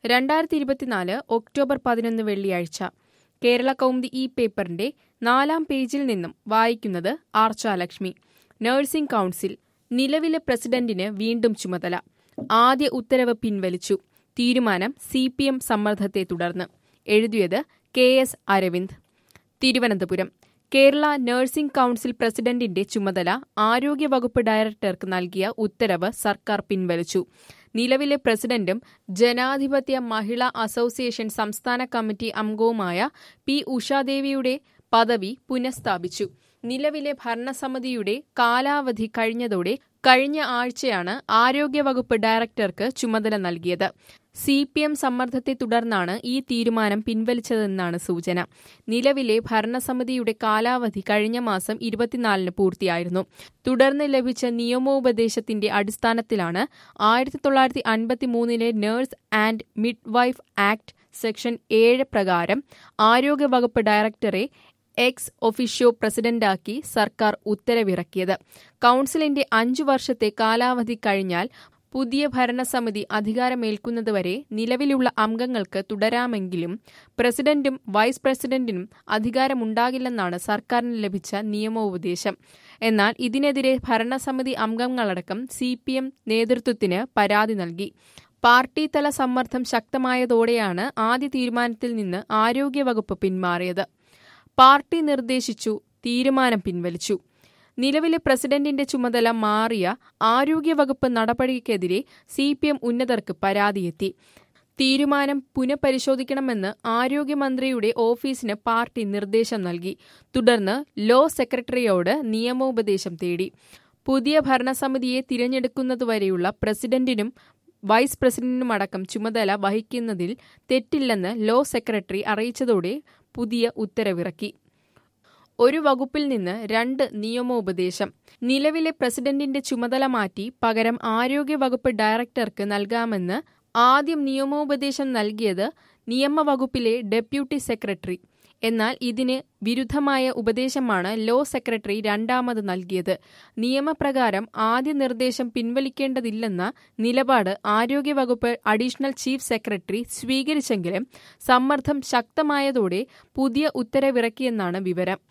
രണ്ടായിരത്തി ഇരുപത്തിനാല് ഒക്ടോബർ പതിനൊന്ന് വെള്ളിയാഴ്ച കേരള കൗമുദി ഈ പേപ്പറിന്റെ നാലാം പേജിൽ നിന്നും വായിക്കുന്നത് ആർച്ചാലക്ഷ്മി നഴ്സിംഗ് കൗൺസിൽ നിലവിലെ പ്രസിഡന്റിന് വീണ്ടും ചുമതല ആദ്യ ഉത്തരവ് പിൻവലിച്ചു തീരുമാനം സി പി എം സമ്മർദ്ദത്തെ തുടർന്ന് എഴുതിയത് K S Aravind Thiruvananthapuram Kerala nursing council പ്രസിഡന്റിന്റെ ചുമതല ആരോഗ്യവകുപ്പ് ഡയറക്ടർക്ക് നൽകിയ ഉത്തരവ് സർക്കാർ പിൻവലിച്ചു നിലവിലെ പ്രസിഡന്റും ജനാധിപത്യ മഹിളാ അസോസിയേഷൻ സംസ്ഥാന കമ്മിറ്റി അംഗവുമായ പി ഉഷാദേവിയുടെ പദവി പുനഃസ്ഥാപിച്ചു നിലവിലെ ഭരണസമിതിയുടെ കാലാവധി കഴിഞ്ഞതോടെ കഴിഞ്ഞ ആഴ്ചയാണ് ആരോഗ്യവകുപ്പ് ഡയറക്ടർക്ക് ചുമതല നൽകിയത് സി പി എം സമ്മർദ്ദത്തെ തുടർന്നാണ് ഈ തീരുമാനം പിൻവലിച്ചതെന്നാണ് സൂചന നിലവിലെ ഭരണസമിതിയുടെ കാലാവധി കഴിഞ്ഞ മാസം ഇരുപത്തിനാലിന് പൂർത്തിയായിരുന്നു തുടർന്ന് ലഭിച്ച നിയമോപദേശത്തിന്റെ അടിസ്ഥാനത്തിലാണ് ആയിരത്തി തൊള്ളായിരത്തി അൻപത്തിമൂന്നിലെ nurse and midwife act section ഏഴ് പ്രകാരം ആരോഗ്യവകുപ്പ് ഡയറക്ടറെ എക്സ് ഒഫീഷ്യോ പ്രസിഡന്റാക്കി സർക്കാർ ഉത്തരവിറക്കിയത് കൌൺസിലിന്റെ അഞ്ചു വർഷത്തെ കാലാവധി കഴിഞ്ഞാൽ പുതിയ ഭരണസമിതി അധികാരമേൽക്കുന്നതുവരെ നിലവിലുള്ള അംഗങ്ങൾക്ക് തുടരാമെങ്കിലും പ്രസിഡന്റും വൈസ് പ്രസിഡന്റിനും അധികാരമുണ്ടാകില്ലെന്നാണ് സർക്കാരിന് ലഭിച്ച നിയമോപദേശം എന്നാൽ ഇതിനെതിരെ ഭരണസമിതി അംഗങ്ങളടക്കം സി പി എം നേതൃത്വത്തിന് പരാതി നൽകി പാർട്ടി തല സമ്മർദ്ദം ശക്തമായതോടെയാണ് ആദ്യ തീരുമാനത്തിൽ നിന്ന് ആരോഗ്യവകുപ്പ് പിന്മാറിയത് പാർട്ടി നിർദ്ദേശിച്ചു തീരുമാനം പിൻവലിച്ചു നിലവിലെ പ്രസിഡന്റിന്റെ ചുമതല മാറിയ ആരോഗ്യവകുപ്പ് നടപടിക്കെതിരെ സി പി എം ഉന്നതർക്ക് പരാതിയെത്തി തീരുമാനം പുനഃപരിശോധിക്കണമെന്ന് ആരോഗ്യമന്ത്രിയുടെ ഓഫീസിന് പാർട്ടി നിർദ്ദേശം നൽകി തുടർന്ന് ലോ സെക്രട്ടറിയോട് നിയമോപദേശം തേടി പുതിയ ഭരണസമിതിയെ തിരഞ്ഞെടുക്കുന്നതുവരെയുള്ള പ്രസിഡന്റിനും വൈസ് പ്രസിഡന്റിനുമടക്കം ചുമതല വഹിക്കുന്നതിൽ തെറ്റില്ലെന്ന് ലോ സെക്രട്ടറി അറിയിച്ചതോടെ പുതിയ ഉത്തരവിറക്കി ഒരു വകുപ്പിൽ നിന്ന് രണ്ട് നിയമോപദേശം നിലവിലെ പ്രസിഡന്റിന്റെ ചുമതല മാറ്റി പകരം ആരോഗ്യവകുപ്പ് ഡയറക്ടർക്ക് നൽകാമെന്ന് ആദ്യം നിയമോപദേശം നൽകിയത് നിയമവകുപ്പിലെ ഡെപ്യൂട്ടി സെക്രട്ടറി എന്നാൽ ഇതിന് വിരുദ്ധമായ ഉപദേശമാണ് ലോ സെക്രട്ടറി രണ്ടാമത് നൽകിയത് നിയമപ്രകാരം ആദ്യ നിർദ്ദേശം പിൻവലിക്കേണ്ടതില്ലെന്ന നിലപാട് ആരോഗ്യവകുപ്പ് അഡീഷണൽ ചീഫ് സെക്രട്ടറി സ്വീകരിച്ചെങ്കിലും സമ്മർദ്ദം ശക്തമായതോടെ പുതിയ ഉത്തരവിറക്കിയെന്നാണ് വിവരം